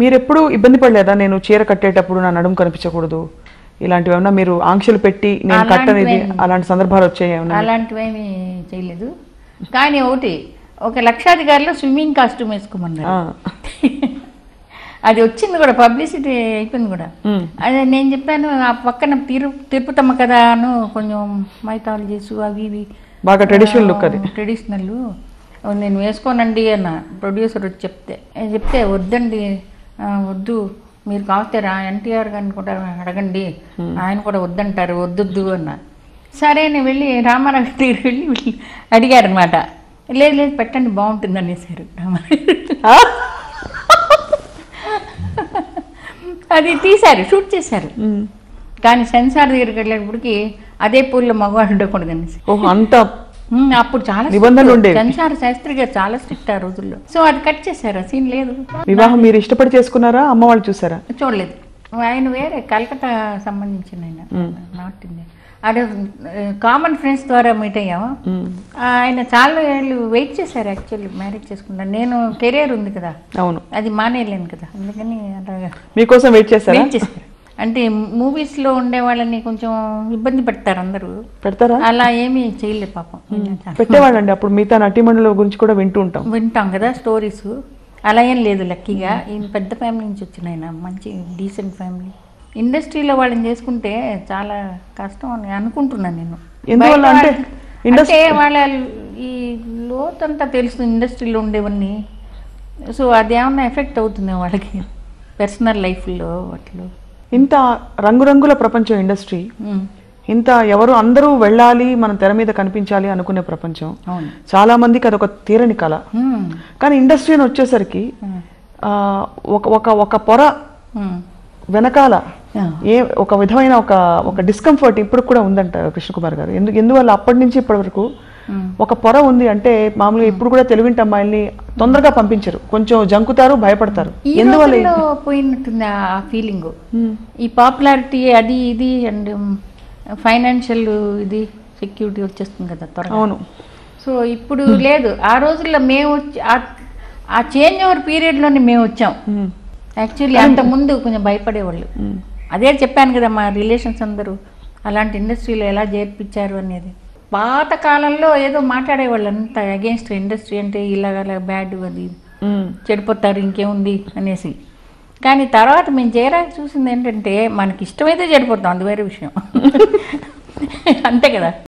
మీరు ఎప్పుడు ఇబ్బంది పడలేదా నేను చీర కట్టేటప్పుడు నా నడుము కనిపించకూడదు ఇలాంటివి ఏమన్నా మీరు ఆంక్షలు పెట్టి నేను కట్టనిది అలాంటివేం- అలాంటి సందర్భాలు వచ్చాయి ఏమన్నా అలాంటివేమీ చేయలేదు కానీ ఒకటి ఒక లక్షాధికారిలో స్విమ్మింగ్ కాస్ట్యూమ్ వేసుకోమన్నారు ఆ. అది వచ్చింది కూడా పబ్లిసిటీ అయిపోయింది కూడా ఉమ్. అదే నేను చెప్పాను ఆ పక్కన తిరు తిరుపతమ్మ కదా అను కొంచెం మైథాలజీస్ అవి ఇవి బాగా ట్రెడిషనల్ లుక్ అది ట్రెడిషనల్ నేను వేసుకోనండి అన్న ప్రొడ్యూసర్ వచ్చి చెప్తే ఏ చెప్తే వద్దండి ఆ, వద్దు మీరు కావస్తే రా ఎన్టీఆర్ గారిని కూడా అడగండి ఆయన కూడా వద్దంటారు వద్దొద్దు అన్న సరే నేను వెళ్ళి రామారావు గారి దగ్గరికి వెళ్ళి వెళ్ళి అడిగారు అనమాట లేదు లేదు పెట్టండి బాగుంటుంది అనేసారు రామారావు ఆ? అది తీశారు షూట్ చేశారు ఉమ్. కానీ సెన్సార్ దగ్గరికి వెళ్ళేటప్పటికి అదే పూల్లో మగవాడు ఉండకూడదు అనేసి ఓహో అంత ఉమ్, అప్పుడు చాలా నిబంధనలు ఉండేవి. సెన్సార్ శాస్త్రి గారు చాలా స్ట్రిక్ట్ ఆ రోజుల్లో సో అది కట్ చేశారు ఆ సీన్ లేదు వివాహం మీరు ఇష్టపడి చేసుకున్నారా అమ్మ వాళ్ళు చూసారా చూడలేదు ఆయన వేరే కలకత్తా సంబంధించిన ఆయన నార్త్ ఇండియా అదే కామన్ ఫ్రెండ్స్ ద్వారా మీట్ అయ్యాము ఉమ్. ఆయన చాలా ఏళ్ళు వెయిట్ చేశారు యాక్చువల్లీ మ్యారేజ్ చేసుకున్నాను నేను కెరియర్ ఉంది కదా అవును అది మానేయలేను కదా అందుకని అలాగా మీకోసం వెయిట్ చేస్తారా వెయిట్ చేశారు అంటే మూవీస్ లో ఉండే వాళ్ళని కొంచెం ఇబ్బంది పెడతారు అందరూ పెడతారా అలా ఏమీ చేయలేదు పాపం పెట్టేవాళ్ళండి అప్పుడు మిగతా నటీమణుల గురించి కూడా వింటూ ఉంటాం వింటాం కదా స్టోరీస్ అలా ఏం లేదు లక్కీగా ఈయన పెద్ద ఫ్యామిలీ నుంచి వచ్చిన ఆయన మంచి డీసెంట్ ఫ్యామిలీ ఇండస్ట్రీలో వాళ్ళని చేసుకుంటే చాలా కష్టం అని అనుకుంటున్నాను నేను ఎందువల్ల బయట అంటే వాళ్ళ- ఇండస్ట్రీ- అంటే వాళ్ళ ఈ లోతంతా తెలుసు ఇండస్ట్రీలో ఉండేవన్నీ సో అదేమన్నా ఎఫెక్ట్ అవుతుంది వాళ్ళకి పర్సనల్ లైఫ్లో వాటిలో ఇంత రంగురంగుల ప్రపంచం ఇండస్ట్రీ ఉమ్, ఇంత ఎవరు అందరూ వెళ్ళాలి మన తెర మీద కనిపించాలి అనుకునే ప్రపంచం అవును చాలా మందికి అదొక తీరని కళ ఉమ్, కానీ ఇండస్ట్రీ అని వచ్చేసరికి ఉమ్, ఆ, ఒక ఒక ఒక పొర ఉమ్. వెనకాల ఆ. ఏ ఒక విధమైన ఒక ఒక డిస్కంఫర్ట్ ఇప్పుడు కూడా ఉందంట కృష్ణకుమార్ గారు ఎందుకు ఎందువల్ల అప్పటి నుంచి ఇప్పటి వరకు ఉమ్. ఒక పొర ఉంది అంటే మామూలుగా ఇప్పుడు కూడా తెలుగింటి అమ్మాయిల్ని తొందరగా పంపించరు కొంచెం జంకుతారు భయపడతారు ఈ ఎందువల్ల రోజుల్లో పోయినట్టుంది ఆ ఫీలింగ్ ఉమ్, ఈ పాపులారిటీ అది ఇది అండ్ ఫైనాన్షియల్ ఇది సెక్యూరిటీ వచ్చేస్తుంది కదా త్వరగా అవును సో ఇప్పుడు లేదు ఆ రోజుల్లో మేము వచ్చి ఆ- ఆ చేంజ్ ఓవర్ పీరియడ్లోనే మేము వచ్చాం ఉమ్, యాక్చువల్లీ అంత ముందు కొంచెం భయపడేవాళ్ళు ఉమ్. అదే చెప్పాను కదా మా రిలేషన్స్ అందరూ అలాంటి ఇండస్ట్రీలో ఎలా చేర్పించారు అనేది పాత కాలంలో ఏదో మాట్లాడేవాళ్ళు అంత అగేన్స్ట్ ఇండస్ట్రీ అంటే ఇలాగ బ్యాడ్ అది ఉమ్. చెడిపోతారు ఇంకేముంది అనేసి కానీ తర్వాత మేము చేరాక చూసింది ఏంటంటే మనకి ఇష్టమైతే చెడిపోతాం అది వేరే విషయం అంతే కదా